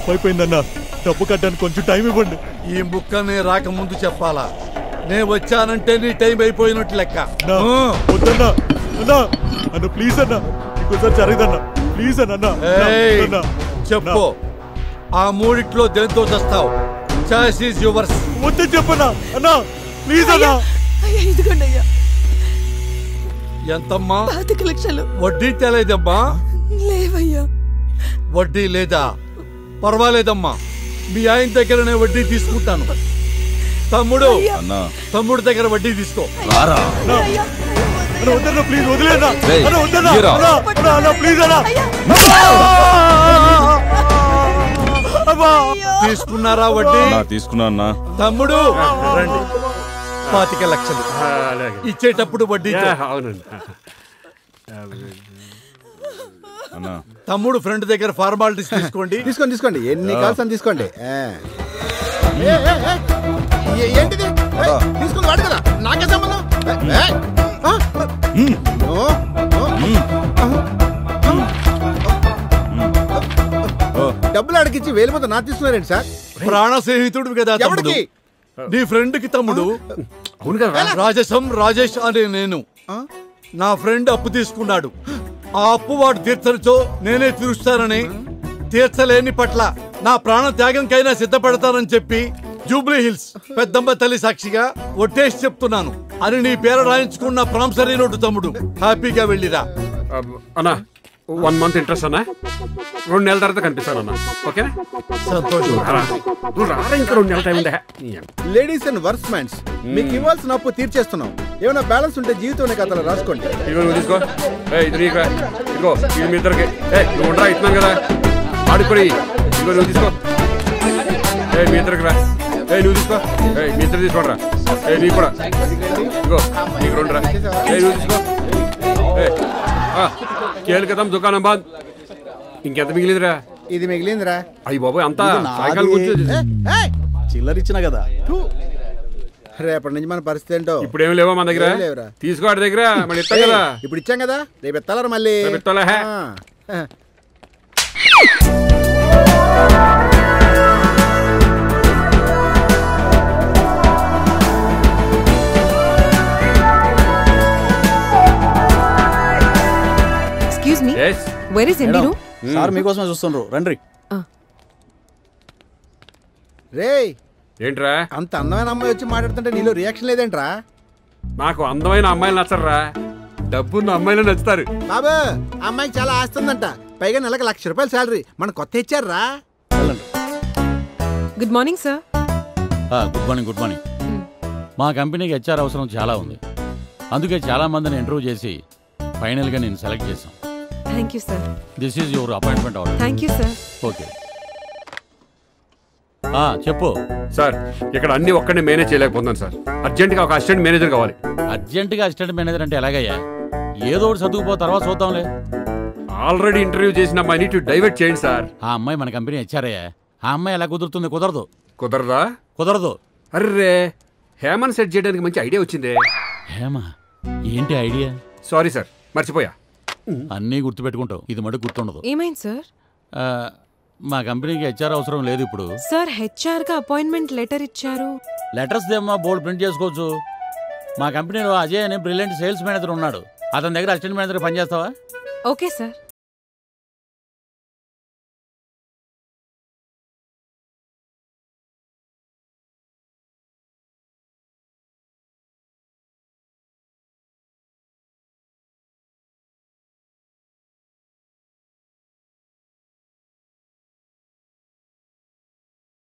తప్పైపోయిందన్నా డబ్బు కట్టడానికి కొంచెం టైం ఇవ్వండి ఈ ముక్కనే రాకముందు చెప్పాలా నేను వచ్చానంటే నీ టైం అయిపోయినట్టు లెక్క అన్నా, ఊ. వద్దన్నా అన్నా అన్న ప్లీజ్ అన్నా ఇంకోసారి జరగదన్నా ప్లీజ్ అన్న అన్నా ఏయ్, అన్నా, చెప్పు ఆ మూడిట్లో దేంతో చేస్తావు చాయిస్ ఈజ్ యువర్స్ వద్దని చెప్పన్నా అన్నా ప్లీజ్ అన్నా అయ్యా ఇదిగోండి అయ్యా ఎంతమ్మా పాతిక లక్షలు వడ్డీ తెలియదమ్మా లేవయ్యా వడ్డీ లేదా పర్వాలేదమ్మా మీ ఆయన దగ్గరనే వడ్డీ తీసుకుంటాను తమ్ముడు అన్నా తమ్ముడు దగ్గర వడ్డీ తీసుకో రారా అయ్యా అన్న వద్దన్నా ప్లీజ్ వదిలేనా రేయ్, అన్న వద్దన్నా ఇయ్యరా. అన్నా అన్నా అన్నా ప్లీజ్ అన్నా అబ్బా తీసుకున్నారా వడ్డీ నా తీసుకున్నా అన్నా తమ్ముడు రండి పాతిక లక్షలు ఇచ్చేటప్పుడు వడ్డీ అవునండి అన్నా తమ్ముడు ఫ్రెండ్ దగ్గర ఫార్మాలిటీస్ తీసుకోండి తీసుకోండి తీసుకోండి ఎన్ని కాల్స్ అని తీసుకోండి ఆ. ఏ, ఏ, ఏ, ఏ- ఏంటిది ఏయ్, తీసుకుంది వాడు కదా నాకే సంబంధం ఏ, ఏ, ఆ, ఓ, ఓ, ఓ, డబ్బులు అడిగిచ్చి వేలు మొత్తం నా తీసుకున్నారేంటి సార్ ప్రాణ స్నేహితుడు కదా తమ్ముడు ఎవరికి నీ ఫ్రెండ్ కి తమ్ముడు అవును కదా రాజసం రాజేష్ అనే నేను ఆ? నా ఫ్రెండ్ అప్పు తీసుకున్నాడు ఆ అప్పు వాడు తీర్చరుచో నేనే తీరుస్తానని తీర్చలేని పట్ల నా ప్రాణ త్యాగంకైనా సిద్ధపడతానని చెప్పి జూబ్లీ హిల్స్ పెద్దమ్మ తల్లి సాక్షిగా ఒట్టేసి చెప్తున్నాను అని నీ పేరు రాయించుకున్న ప్రాంసరీ నోటు తమ్ముడు హ్యాపీగా వెళ్ళిరా అన్నా వన్ మంత్ ఇంట్రెస్ట్ అన్నా రెండు నెలల తర్వాత కనిపిస్తాను అన్న ఓకేనా సంతోషం రా. నువ్వు రారా ఇంకా రెండు నెలల టైం ఉందా లేడీస్ అండ్ వర్క్స్ మ్యాన్స్ మీకు ఇవ్వాల్సిన అప్పు తీర్చేస్తున్నాం ఏమైనా బ్యాలెన్స్ ఉంటే జీవితం కథలు రాసుకోండి ఇదిగో నువ్వు తీసుకో ఏ ఇది నీకు ఇదిగో ఇది మీ ఇద్దరికి ఏ నువ్వు ఉండరా ఇస్తున్నాను కదా ఆడుకోడి ఇదిగో నువ్వు తీసుకో ఏ మీ ఇద్దరికి రా ఏ నువ్వు తీసుకో ఏ మీ ఇద్దరు తీసుకోండి రా ఏ నీకు కూడా ఇదిగో నీకు రెండు రా ఏ నువ్వు తీసుకో ఏ ఆ, కేలు కదా దుకాణం బాద్ ఇంకెంత మిగిలిందిరా ఇది మిగిలిందిరా అయ్యి బాబోయ్ అంతా ఇది నాది. సాయంకాలం కూర్చో ఏ, ఏయ్, చిల్లర ఇచ్చిన కదా థూ. రేపటి నుంచి మన పరిస్థితి ఏంటో ఇప్పుడు ఏమి లేవా మన దగ్గర ఏం లేవురా. తీసుకో వాడి దగ్గర మళ్ళీ ఇస్తాం ఏయ్, కదా ఇప్పుడు ఇచ్చాం కదా రేపు ఎత్తాలరా మళ్ళీ రేపు ఎత్తాలా, హే? ఆ. Excuse me yes where is MD madam, room sir మీకోసమే చూస్తుండ్రు రండి రేయ్ ఏంట్రా అంత అందమైన అమ్మాయి వచ్చి మాట్లాడుతుంటే నీలో రియాక్షన్ లేదేంట్రా నాకు అందమైన అమ్మాయిలు నచ్చరా డబ్బున్న అమ్మాయిలు నచ్చుతారు బాబు ఆ అమ్మాయికి చాలా ఆస్తుందంట పైగా నెలకు లక్ష రూపాయలు శాలరీ మన కొత్త ఇచ్చారా వెళ్ళండి good morning sir good morning good morning మా కంపెనీకి హెచ్ఆర్ అవసరం చాలా ఉంది అందుకే చాలా మందిని ఇంటర్వ్యూ చేసి ఫైనల్గా నేను సెలెక్ట్ చేశాం thank you sir this is your appointment order thank you sir okay చెప్పు సార్ ఇక్కడ అన్ని ఒక్కడిని మేనేజ్ చేయలేకపోతున్నాను సార్ అర్జెంట్గా ఒక అసిస్టెంట్ మేనేజర్ కావాలి అర్జెంటుగా అసిస్టెంట్ మేనేజర్ అంటే ఎలాగయ్యా ఏదో ఒకటి చదువుకో తర్వాత చూద్దాంలే ఆల్రెడీ ఇంటర్వ్యూ చేసిన అమ్మాయిని టు డైవర్ట్ చేయండి సార్ ఆ అమ్మాయి మన కంపెనీ హెచ్ఆర్ఏ ఆ అమ్మాయి ఎలా కుదురుతుంది కుదరదు కుదరదా కుదరదు అర్రే హేమన్ సెట్ చేయడానికి మంచి ఐడియా వచ్చిందే హేమా ఏంటి ఐడియా సారీ సార్ మర్చిపోయా అన్నీ గుర్తుపెట్టుకుంటావు ఇది మటుకు గుర్తుండదు ఏమైంది సార్ ఆ, మా కంపెనీకి హెచ్ఆర్ అవసరం లేదు ఇప్పుడు సార్ హెచ్ఆర్ గా అపాయింట్మెంట్ లెటర్ ఇచ్చారు లెటర్స్ దేమ్మా బోర్డు ప్రింట్ చేసుకోవచ్చు మా కంపెనీలో అజయ్ అని బ్రిలియంట్ సేల్స్ మేనేజర్ ఉన్నాడు అతని దగ్గర అసిస్టెంట్ మేనేజర్ పనిచేస్తావా ఓకే సార్